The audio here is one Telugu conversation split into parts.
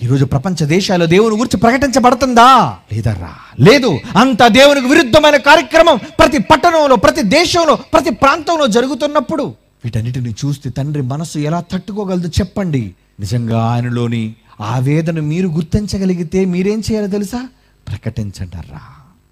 ఈరోజు ప్రపంచ దేశాల్లో దేవుని గురించి ప్రకటించబడుతుందా లేదర్రా లేదు అంత దేవునికి విరుద్ధమైన కార్యక్రమం ప్రతి పట్టణంలో ప్రతి దేశంలో ప్రతి ప్రాంతంలో జరుగుతున్నప్పుడు వీటన్నిటిని చూస్తే తండ్రి మనసు ఎలా తట్టుకోగలదు చెప్పండి నిజంగా ఆయనలోని ఆవేదన మీరు గుర్తించగలిగితే మీరేం చేయాలో తెలుసా ప్రకటించండర్రా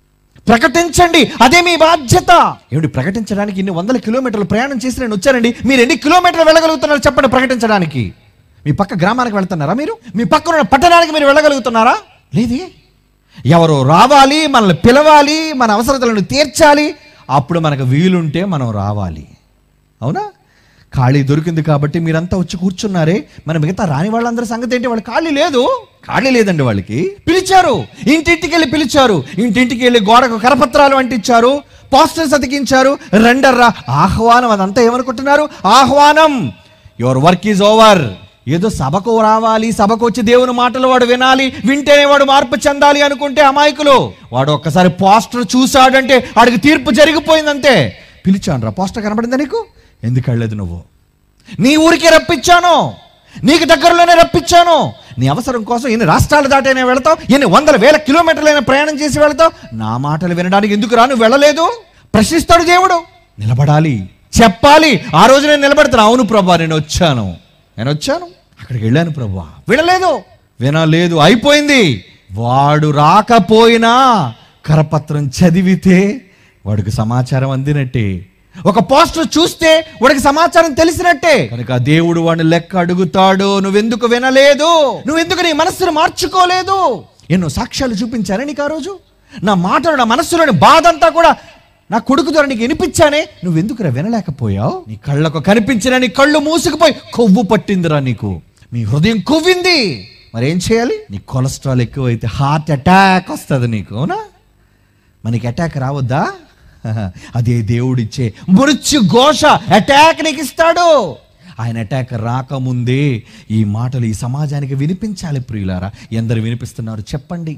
ప్రకటించండి అదే మీ బాధ్యత ఏమిటి ప్రకటించడానికి ఇన్ని వందల కిలోమీటర్లు ప్రయాణం చేసి నేను వచ్చానండి మీరు ఎన్ని కిలోమీటర్లు వెళ్ళగలుగుతున్నారు చెప్పండి ప్రకటించడానికి మీ పక్క గ్రామానికి వెళ్తున్నారా మీరు మీ పక్కన ఉన్న పట్టణానికి మీరు వెళ్ళగలుగుతున్నారా లేదే ఎవరో రావాలి మనల్ని పిలవాలి మన అవసరతలను తీర్చాలి అప్పుడు మనకు వీలుంటే మనం రావాలి అవునా ఖాళీ దొరికింది కాబట్టి మీరంతా వచ్చి కూర్చున్నారే మన మిగతా రాని వాళ్ళందరి సంగతి ఏంటి వాళ్ళ ఖాళీ లేదు ఖాళీ లేదండి వాళ్ళకి పిలిచారు ఇంటింటికి వెళ్ళి పిలిచారు ఇంటింటికి వెళ్ళి గోడకు కరపత్రాలు అంటించారు పోస్టర్స్ అతికించారు రెండర్రా ఆహ్వానం అదంతా ఏమనుకుంటున్నారు ఆహ్వానం యువర్ వర్క్ ఈజ్ ఓవర్ ఏదో సభకు రావాలి సభకు వచ్చి దేవుని మాటలు వాడు వినాలి వింటేనే వాడు మార్పు చెందాలి అనుకుంటే అమాయకులు వాడు ఒక్కసారి పోస్టర్ చూశాడంటే వాడికి తీర్పు జరిగిపోయిందంతే పిలిచాను రా పోస్టర్ కనబడిందా నీకు ఎందుకు వెళ్ళలేదు నువ్వు నీ ఊరికే రప్పించాను నీకు దగ్గరలోనే రప్పించాను నీ అవసరం కోసం ఎన్ని రాష్ట్రాలు దాటైనా వెళతావు ఎన్ని వందల వేల కిలోమీటర్లైనా ప్రయాణం చేసి వెళతావు నా మాటలు వినడానికి ఎందుకు రా నువ్వు వెళ్ళలేదు ప్రశ్నిస్తాడు దేవుడు నిలబడాలి చెప్పాలి ఆ రోజు నేను నిలబడతాను అవును ప్రభా నేను వచ్చాను నేను వచ్చాను అక్కడికి వెళ్ళాను ప్రభా వినలేదు వినలేదు అయిపోయింది వాడు రాకపోయినా కరపత్రం చదివితే వాడికి సమాచారం అందినట్టే ఒక పోస్టర్ చూస్తే వాడికి సమాచారం తెలిసినట్టే కనుక దేవుడు వాడిని లెక్క అడుగుతాడు నువ్వెందుకు వినలేదు నువ్వెందుకు నీ మనస్సును మార్చుకోలేదు ఎన్నో సాక్ష్యాలు చూపించానే నీకు ఆ రోజు నా మాటలు నా మనస్సులోని బాధ అంతా కూడా నా కొడుకు ద్వారా నీకు వినిపించానే నువ్వెందుకురా వినలేకపోయావు నీ కళ్ళకు కనిపించిన నీ కళ్ళు మూసుకుపోయి కొవ్వు పట్టిందిరా నీకు మీ హృదయం కొవ్వింది మరేం చేయాలి నీ కొలెస్ట్రాల్ ఎక్కువైతే హార్ట్ అటాక్ వస్తుంది నీకు అవునా మనకి అటాక్ రావద్దా అదే దేవుడిచ్చే మృత్యు ఘోష అటాక్ నీకు ఇస్తాడు ఆయన అటాక్ రాకముందే ఈ మాటలు ఈ సమాజానికి వినిపించాలి ప్రియులారా ఎందరు వినిపిస్తున్నారు చెప్పండి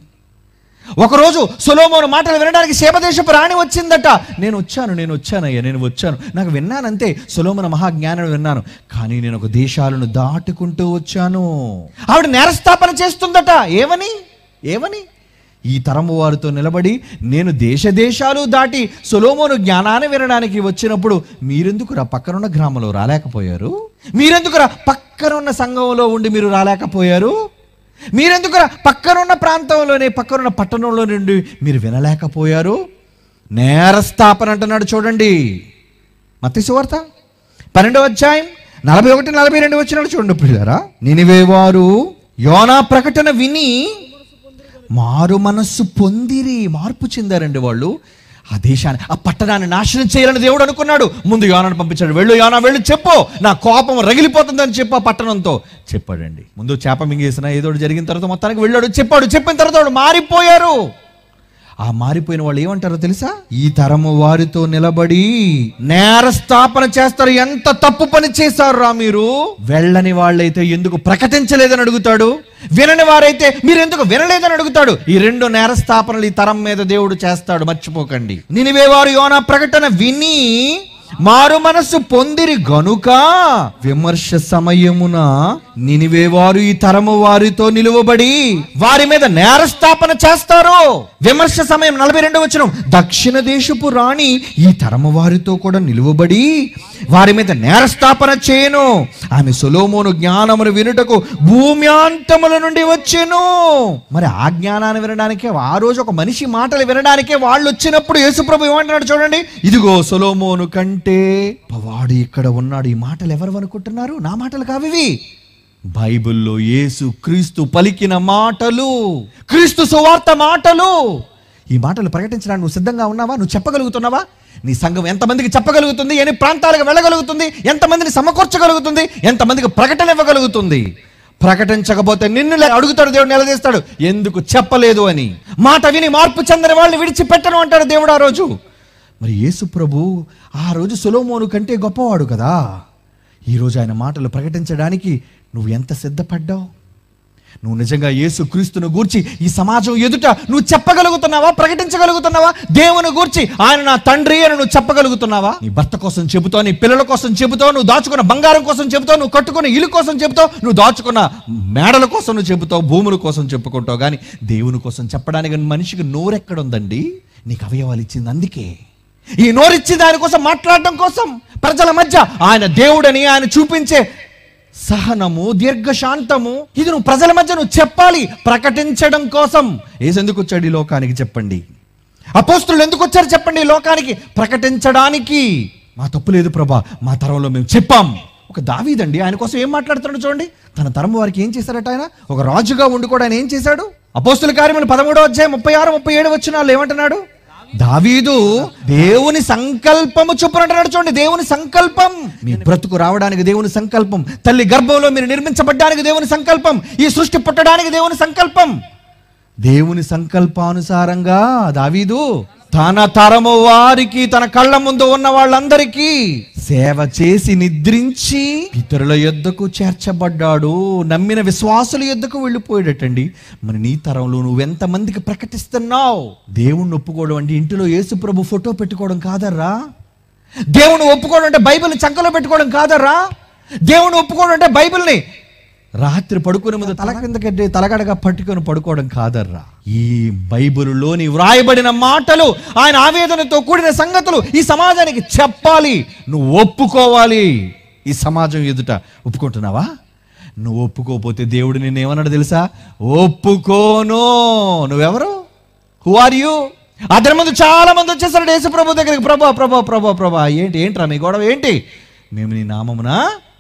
ఒకరోజు సొలోమోను మాటలు వినడానికి శేపదేశపు రాణి వచ్చిందట నేను వచ్చాను నేను వచ్చానయ్యా నేను వచ్చాను నాకు విన్నానంతే సొలోమోన మహాజ్ఞానం విన్నాను కానీ నేను ఒక దేశాలను దాటుకుంటూ వచ్చాను ఆవిడ నేరస్థాపన చేస్తుందట ఏమని ఏమని ఈ తరము వారితో నిలబడి నేను దేశ దేశాలు దాటి సొలోమోను జ్ఞానాన్ని వినడానికి వచ్చినప్పుడు మీరెందుకురా పక్కనున్న గ్రామంలో రాలేకపోయారు మీరెందుకురా పక్కనున్న సంఘంలో ఉండి మీరు రాలేకపోయారు మీరెందుకురా పక్కనున్న ప్రాంతంలోనే పక్కనున్న పట్టణంలో నుండి మీరు వినలేకపోయారు నేరస్థాపన అంటున్నాడు చూడండి మత్తి సువార్త పన్నెండవ అధ్యాయం నలభై ఒకటి నలభై రెండు వచ్చినాడు చూడండి పిల్లరా నినివే వారు యోనా ప్రకటన విని మారు మనస్సు పొందిరి మార్పు చెందారండి వాళ్ళు ఆ దేశాన్ని ఆ పట్టణాన్ని నాశనం చేయాలని దేవుడు అనుకున్నాడు ముందు యోనాను పంపించాడు వెళ్ళు యోనా వెళ్ళు చెప్పు నా కోపం రగిలిపోతుందని చెప్పు ఆ పట్టణంతో చెప్పాడండి ముందు చేప మింగేసిన ఏదో ఒకటి జరిగిన తర్వాత మొత్తానికి వెళ్ళాడు చెప్పాడు చెప్పిన తర్వాత వాళ్ళు మారిపోయారు ఆ మారిపోయిన వాళ్ళు ఏమంటారో తెలుసా ఈ తరము వారితో నిలబడి నేరస్థాపన చేస్తారు ఎంత తప్పు పని చేశారు రా మీరు వెళ్ళని వాళ్ళైతే ఎందుకు ప్రకటించలేదని అడుగుతాడు వినని వారైతే మీరు ఎందుకు వినలేదని అడుగుతాడు ఈ రెండు నేరస్థాపనలు ఈ తరం మీద దేవుడు చేస్తాడు మర్చిపోకండి నినివే వారు యోనా ప్రకటన విని మారు మనస్సు పొందిరి గనుక విమర్శ సమయమున నినివే వారు ఈ తరము వారితో నిలువబడి వారి మీద నేరస్థాపన చేస్తారు విమర్శ సమయం నలభై రెండు వచ్చిన దక్షిణ దేశపు రాణి ఈ తరము వారితో కూడా నిలువబడి వారి మీద నేరస్థాపన చేయను ఆమె సొలోమోను జ్ఞానమును వినుటకు భూమ్యాంతముల నుండి వచ్చెను మరి ఆ జ్ఞానాన్ని వినడానికే ఆ రోజు ఒక మనిషి మాటలు వినడానికే వాళ్ళు వచ్చినప్పుడు యేసుప్రభు ఏమంటున్నాడు చూడండి ఇదిగో సొలోమోను కంటే వాడు ఇక్కడ ఉన్నాడు ఈ మాటలు ఎవరు అనుకుంటున్నారు నా మాటలు కావివి బైబిల్లో యేసు క్రీస్తు పలికిన మాటలు క్రీస్తు సువార్త మాటలు ఈ మాటలు ప్రకటించడానికి నువ్వు సిద్ధంగా ఉన్నావా నువ్వు చెప్పగలుగుతున్నావా నీ సంఘం ఎంతమందికి చెప్పగలుగుతుంది ఎన్ని ప్రాంతాలకు వెళ్ళగలుగుతుంది ఎంతమందిని సమకూర్చగలుగుతుంది ఎంతమందికి ప్రకటన ఇవ్వగలుగుతుంది ప్రకటించకపోతే నిన్ను లే- అడుగుతాడు దేవుడు నిలదీస్తాడు ఎందుకు చెప్పలేదు అని మాట విని మార్పు చెందని వాళ్ళని విడిచిపెట్టను అంటాడు దేవుడు ఆ రోజు మరి యేసు ప్రభు ఆ రోజు సులోమోను కంటే గొప్పవాడు కదా ఈరోజు ఆయన మాటలు ప్రకటించడానికి నువ్వు ఎంత సిద్ధపడ్డావు నువ్వు నిజంగా యేసు క్రీస్తును గూర్చి ఈ సమాజం ఎదుట నువ్వు చెప్పగలుగుతున్నావా ప్రకటించగలుగుతున్నావా దేవుని గూర్చి ఆయన నా తండ్రి అని నువ్వు చెప్పగలుగుతున్నావా నీ భర్త కోసం చెబుతావు నీ పిల్లల కోసం చెబుతావు నువ్వు దాచుకున్న బంగారం కోసం చెబుతావు నువ్వు కట్టుకున్న ఇల్లు కోసం చెబుతావు నువ్వు దాచుకున్న మేడల కోసం నువ్వు చెబుతావు భూముల కోసం చెప్పుకుంటావు కానీ దేవుని కోసం చెప్పడానికి మనిషికి నోరెక్కడుందండి నీకు అవయవాలు ఇచ్చింది అందుకే ఈ నోరిచ్చి దానికోసం మాట్లాడడం కోసం ప్రజల మధ్య ఆయన దేవుడని ఆయన చూపించే సహనము దీర్ఘశాంతము ఇది నువ్వు ప్రజల మధ్య నువ్వు చెప్పాలి ప్రకటించడం కోసం ఏసెందుకు వచ్చాడు ఈ లోకానికి చెప్పండి అపోస్తులు ఎందుకు వచ్చారు చెప్పండి ఈ లోకానికి ప్రకటించడానికి మా తప్పు లేదు ప్రభా మా తరంలో మేము చెప్పాం ఒక దావీదండి ఆయన కోసం ఏం మాట్లాడుతున్నాడు చూడండి తన తరం వారికి ఏం చేశారట ఆయన ఒక రాజుగా ఉండి కూడా ఆయన ఏం చేశాడు అపోస్తుల కార్యములు పదమూడో అధ్యాయం ముప్పై ఆరు ముప్పై ఏడు వచ్చిన ఏమంటున్నాడు దావీదు దేవుని సంకల్పము చొప్పున అంటున్నాడు చూడండి దేవుని సంకల్పం మీ బ్రతుకు రావడానికి దేవుని సంకల్పం తల్లి గర్భంలో మీరు నిర్మించబడ్డానికి దేవుని సంకల్పం ఈ సృష్టి పుట్టడానికి దేవుని సంకల్పం దేవుని సంకల్పానుసారంగా దావీదు తన తరము వారికి తన కళ్ళ ముందు ఉన్న వాళ్ళందరికీ సేవ చేసి నిద్రించి ఇతరుల యొద్దకు చేర్చబడ్డాడు నమ్మిన విశ్వాసుల యొద్దకు వెళ్ళిపోయాడటండి మరి నీ తరంలో నువ్వెంత మందికి ప్రకటిస్తున్నావు దేవుణ్ణి ఒప్పుకోవడం అంటే ఇంటిలో యేసు ప్రభు ఫోటో పెట్టుకోవడం కాదర్రా దేవుని ఒప్పుకోవడం అంటే బైబిల్ని చంకలో పెట్టుకోవడం కాదర్రా దేవుని ఒప్పుకోవడం అంటే బైబిల్ని రాత్రి పడుకునే ముందు తల కిందకెట్టి తలగడగా పట్టుకొని పడుకోవడం కాదర్రా ఈ బైబిలులోని వ్రాయబడిన మాటలు ఆయన ఆవేదనతో కూడిన సంగతులు ఈ సమాజానికి చెప్పాలి నువ్వు ఒప్పుకోవాలి ఈ సమాజం ఎదుట ఒప్పుకుంటున్నావా నువ్వు ఒప్పుకోకపోతే దేవుడు నిన్నేమన్నాడు తెలుసా ఒప్పుకోను నువ్వెవరు హు ఆర్ యూ అతని ముందు చాలా మంది వచ్చేసారు యేసు ప్రభు దగ్గరికి ప్రభా ప్రభా ప్రభా ప్రభా ఏంటి ఏంట్రా మీ గొడవ ఏంటి మేము నీ నామమున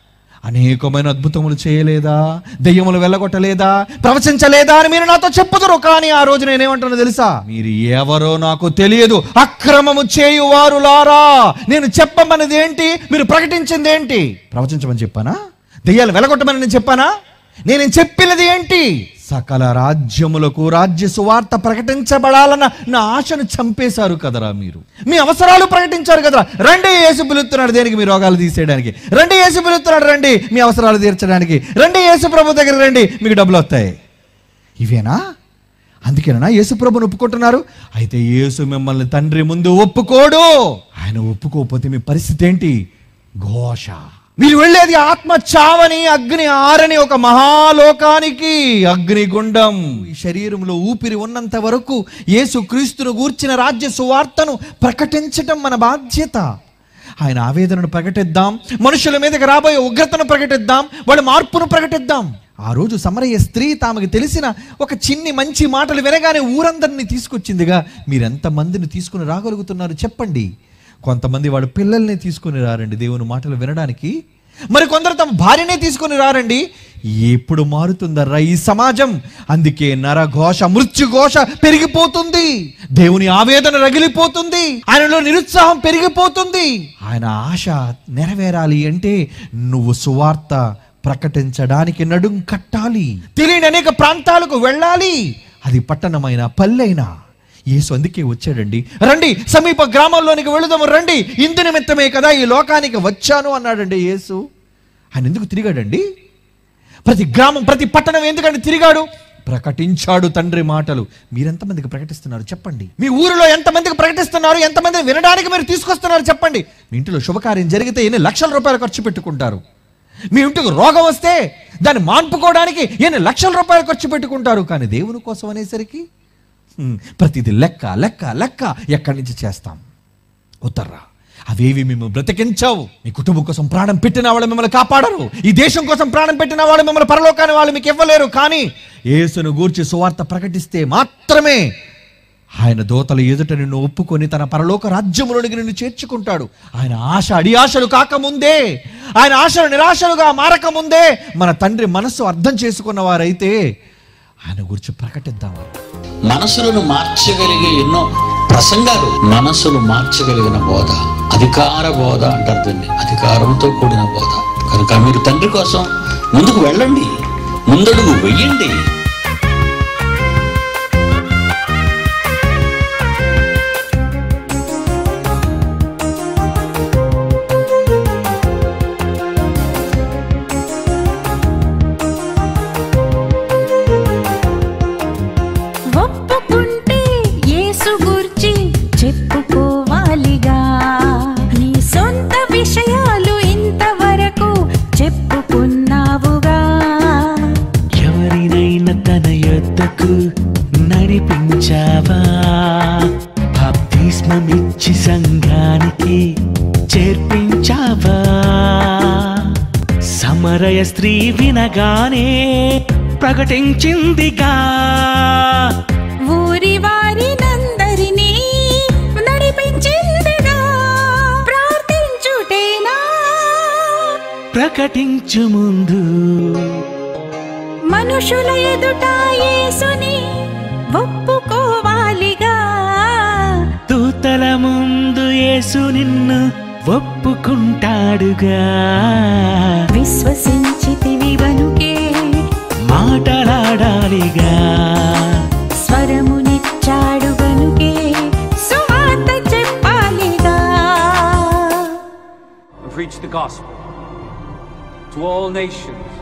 అనేకమైన అద్భుతములు చేయలేదా దెయ్యములు వెళ్ళగొట్టలేదా ప్రవచించలేదా అని మీరు నాతో చెప్పుదురు కానీ ఆ రోజు నేనేమంటానో తెలుసా మీరు ఎవరో నాకు తెలియదు అక్రమము చేయువారులారా నేను చెప్పమన్నది ఏంటి మీరు ప్రకటించింది ఏంటి ప్రవచించమని చెప్పానా దెయ్యాలు వెళ్ళగొట్టమని నేను చెప్పానా నేను చెప్పినది ఏంటి సకల రాజ్యములకు రాజ్య సువార్త ప్రకటించబడాలన్న నా ఆశను చంపేశారు కదరా మీరు మీ అవసరాలు ప్రకటించారు కదరా రండి యేసు పిలుస్తున్నాడు దేనికి మీ రోగాలు తీసేయడానికి రండి యేసు పిలుస్తున్నాడు రండి మీ అవసరాలు తీర్చడానికి రండి యేసు ప్రభు దగ్గర రండి మీకు డబ్బులు వస్తాయి ఇవేనా అందుకేనా యేసు ప్రభుని ఒప్పుకుంటున్నారు అయితే యేసు మిమ్మల్ని తండ్రి ముందు ఒప్పుకోడు ఆయన ఒప్పుకోకపోతే మీ పరిస్థితి ఏంటి ఘోష మీరు వెళ్ళేది ఆత్మ చావని అగ్ని ఆరని ఒక మహాలోకానికి అగ్నిగుండం ఈ శరీరంలో ఊపిరి ఉన్నంత వరకు యేసు క్రీస్తును గూర్చిన రాజ్య సువార్తను ప్రకటించటం మన బాధ్యత ఆయన ఆవేదనను ప్రకటిద్దాం మనుషుల మీదకి రాబోయే ఉగ్రతను ప్రకటిద్దాం వాళ్ళ మార్పును ప్రకటిద్దాం ఆ రోజు సమరయ్య స్త్రీ తామకు తెలిసిన ఒక చిన్ని మంచి మాటలు వినగానే ఊరందరినీ తీసుకొచ్చిందిగా మీరెంత మందిని తీసుకుని రాగలుగుతున్నారు చెప్పండి కొంతమంది వాళ్ళ పిల్లల్ని తీసుకుని రారండి దేవుని మాటలు వినడానికి మరి కొందరు తమ భార్యనే తీసుకుని రారండి ఎప్పుడు మారుతుందర్రా ఈ సమాజం అందుకే నరఘోష మృత్యుఘోష పెరిగిపోతుంది దేవుని ఆవేదన రగిలిపోతుంది ఆయనలో నిరుత్సాహం పెరిగిపోతుంది ఆయన ఆశ నెరవేరాలి అంటే నువ్వు సువార్త ప్రకటించడానికి నడుం కట్టాలి తెలియని అనేక ప్రాంతాలకు వెళ్ళాలి అది పట్టణమైన పల్లెైనా యేసు అందుకే వచ్చాడండి రండి సమీప గ్రామాల్లోనికి వెళుదాము రండి ఇందు నిమిత్తమే కదా ఈ లోకానికి వచ్చాను అన్నాడండి యేసు ఆయన ఎందుకు తిరిగాడండి ప్రతి గ్రామం ప్రతి పట్టణం ఎందుకంటే తిరిగాడు ప్రకటించాడు తండ్రి మాటలు మీరెంతమందికి ప్రకటిస్తున్నారు చెప్పండి మీ ఊరిలో ఎంతమందికి ప్రకటిస్తున్నారు ఎంతమంది వినడానికి మీరు తీసుకొస్తున్నారు చెప్పండి మీ ఇంటిలో శుభకార్యం జరిగితే ఎన్ని లక్షల రూపాయలు ఖర్చు పెట్టుకుంటారు మీ ఇంటికి రోగం వస్తే దాన్ని మాన్పుకోవడానికి ఎన్ని లక్షల రూపాయలు ఖర్చు పెట్టుకుంటారు కానీ దేవుని కోసం అనేసరికి హ్మ్, ప్రతిదీ లెక్క లెక్క లెక్క ఎక్కడి నుంచి చేస్తాం ఉత్తర్రా అవేవి మేము బ్రతికించావు మీ కుటుంబం కోసం ప్రాణం పెట్టిన వాళ్ళు మిమ్మల్ని కాపాడరు ఈ దేశం కోసం ప్రాణం పెట్టిన వాళ్ళు మిమ్మల్ని పరలోకాన్ని వాళ్ళు మీకు ఇవ్వలేరు కానీ యేసును గూర్చి సువార్త ప్రకటిస్తే మాత్రమే ఆయన దోతల ఎదుట నిన్ను ఒప్పుకొని తన పరలోక రాజ్యములోనికి నిన్ను చేర్చుకుంటాడు ఆయన ఆశ అడి ఆశలు కాకముందే ఆయన ఆశలు నిరాశలుగా మారకముందే మన తండ్రి మనస్సు అర్థం చేసుకున్న వారైతే ఆయన గురించి ప్రకటిద్దామని మనసులను మార్చగలిగే ఎన్నో ప్రసంగాలు మనసును మార్చగలిగిన బోధ అధికార బోధ అంటారు దీన్ని అధికారంతో కూడిన బోధ కనుక మీరు తండ్రి కోసం ముందుకు వెళ్ళండి ముందడుగు వెయ్యండి వారినైన తన యొద్దకు నడిపించావా బాప్తిస్మమిచ్చి సంఘానికి చేర్పించావా సమరయ స్త్రీ వినగానే ప్రకటించిందిగా ఊరి వారినందరినీ నడిపించిందిగా ప్రార్థించుటేనా ప్రకటించు ముందు మనుషుల ఎదుట యేసుని ఒప్పుకోవాలిగా దూతల ముందు యేసు నిన్ను ఒప్పుకుంటాడుగా విశ్వసించితివి వనుకే మాటలాడాలిగా స్వరమునిచ్చాడు గనుకే సువార్త చెప్పాలిగా and preach the gospel to all nations.